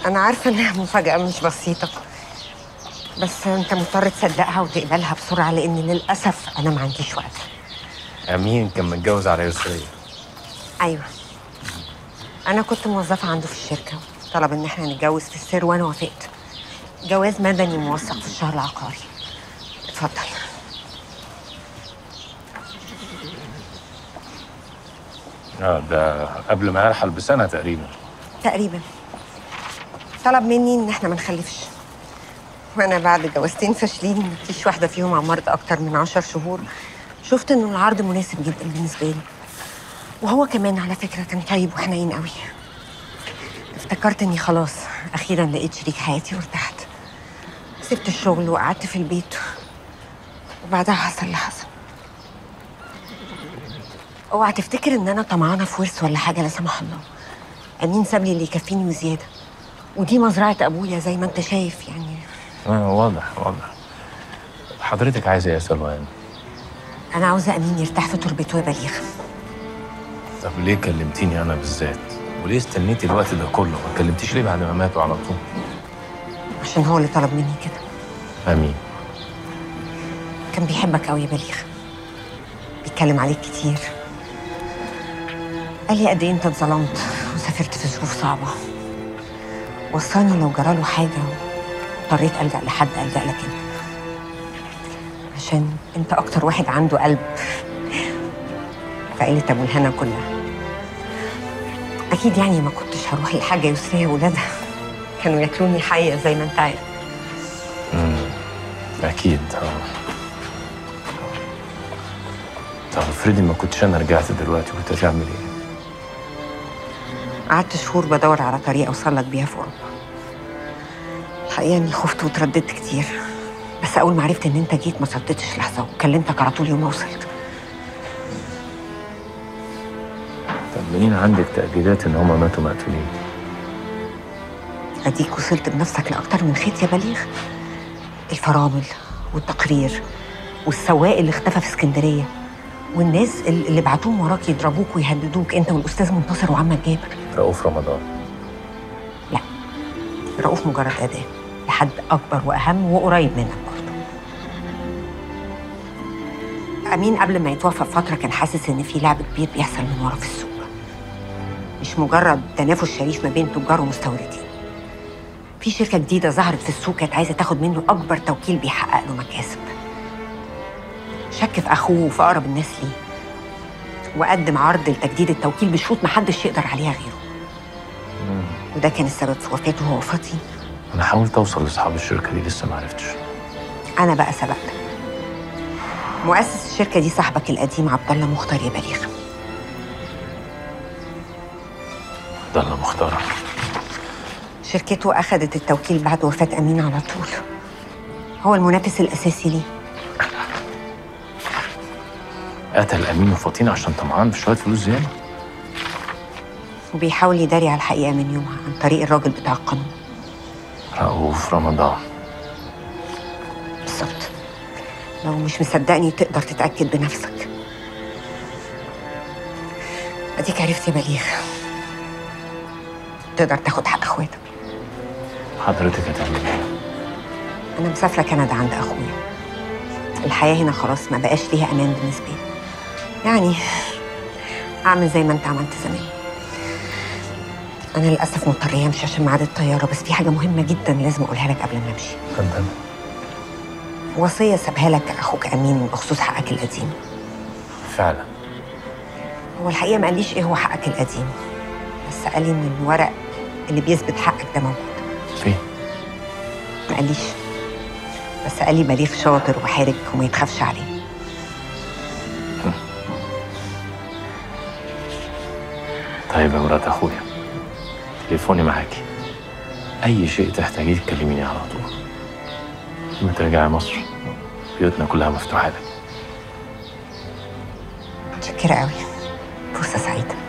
انا عارفه انها مفاجاه مش بسيطه بس انت مضطر تصدقها وتقبلها بسرعه لان للاسف انا ما عنديش وقت امين كان متجوز على يسرية ايوه انا كنت موظفه عنده في الشركه طلب ان احنا نتجوز في السر وانا وافقت جواز مدني موثق في الشهر العقاري اتفضل اه ده قبل ما يرحل بسنة تقريبا تقريبا طلب مني ان احنا ما نخلفش وانا بعد جوازتين فاشلين مفيش واحده فيهم عمرت اكتر من عشر شهور شفت انه العرض مناسب جدا بالنسبه لي وهو كمان على فكره كان طيب وحنين قوي افتكرت اني خلاص اخيرا لقيت شريك حياتي وارتحت سبت الشغل وقعدت في البيت وبعدها حصل اللي حصل اوعى تفتكر ان انا طمعانه في ورث ولا حاجه لا سمح الله امين ساب لي اللي يكفيني وزياده ودي مزرعه ابويا زي ما انت شايف يعني اه واضح واضح حضرتك عايزة ايه يا سلوان؟ انا عاوزه امين يرتاح في تربته يا بليغ طب ليه كلمتيني انا بالذات؟ وليه استنيتي الوقت ده كله؟ ما كلمتيش ليه بعد ما ماتوا على طول؟ عشان هو اللي طلب مني كده امين كان بيحبك قوي يا بليغ بيتكلم عليك كتير قال لي قد ايه انت اتظلمت وسافرت في ظروف صعبه وصاني لو جراله حاجه اضطريت الجا لحد الجا لك انت عشان انت اكتر واحد عنده قلب في عيله ابو الهنا كلها اكيد يعني ما كنتش هروح للحاجه يسريه وولادها كانوا ياكلوني حيه زي ما انت عارف اكيد اه طب افرضي ما كنتش انا رجعت دلوقتي كنت هتعمل ايه؟ قعدت شهور بدور على طريقة أوصل لك بيها في أوروبا الحقيقة إني خفت وترددت كتير بس أول ما عرفت إن أنت جيت ما صدقتش لحظة وكلمتك على طول يوم ما وصلت طب منين عندك تأكيدات ان هما ماتوا مقتولين؟ أديك وصلت بنفسك لأكتر من خيط يا بليغ الفرامل والتقرير والسواق اللي اختفى في اسكندرية والناس اللي اللي بعتوهم وراك يضربوك ويهددوك أنت والأستاذ منتصر وعمك جابر رؤوف رمضان لا رؤوف مجرد أداة لحد أكبر وأهم وقريب منك برضه أمين قبل ما يتوفى بفترة كان حاسس إن في لعب كبير بيحصل من ورا في السوق مش مجرد تنافس شريف ما بين تجار ومستوردين في شركة جديدة ظهرت في السوق كانت عايزة تاخد منه أكبر توكيل بيحقق له مكاسب شك في أخوه وفي أقرب الناس ليه وقدم عرض لتجديد التوكيل بشروط محدش يقدر عليها غيره وده كان السبب في وفاته هو وفاتي انا حاولت اوصل لاصحاب الشركه دي لسه ما عرفتش أنا بقى سبقتك مؤسس الشركة دي صاحبك القديم عبد الله مختار يا بليغ ده اللي مختار شركته أخذت التوكيل بعد وفاة أمين على طول هو المنافس الأساسي ليه قتل امين وفاطين عشان طمعان في شويه فلوس زياده وبيحاول يداري على الحقيقة من يومها عن طريق الراجل بتاع القانون رؤوف رمضان بالظبط لو مش مصدقني تقدر تتأكد بنفسك أديك عرفت يا بليغ تقدر تاخد حق اخواتك حضرتك هتعمل ايه؟ أنا مسافرة كندا عند أخويا الحياة هنا خلاص ما بقاش ليها أمان بالنسبة لي يعني أعمل زي ما أنت عملت زمان أنا للأسف مضطرة أمشي عشان ميعاد الطيارة بس في حاجة مهمة جدا لازم أقولها لك قبل ما أمشي اتفضل وصية سابها لك أخوك أمين بخصوص حقك القديم فعلا هو الحقيقة ما قاليش إيه هو حقك القديم بس قال لي إن الورق اللي بيثبت حقك ده موجود فين؟ ما قاليش بس قال لي بليغ شاطر وحارج وما يتخافش عليه طيب يا مرات اخويا تليفوني معاكي اي شيء تحتاجيه تكلميني على طول لما ترجعي مصر بيوتنا كلها مفتوحه لك متشكرة قوي فرصة سعيدة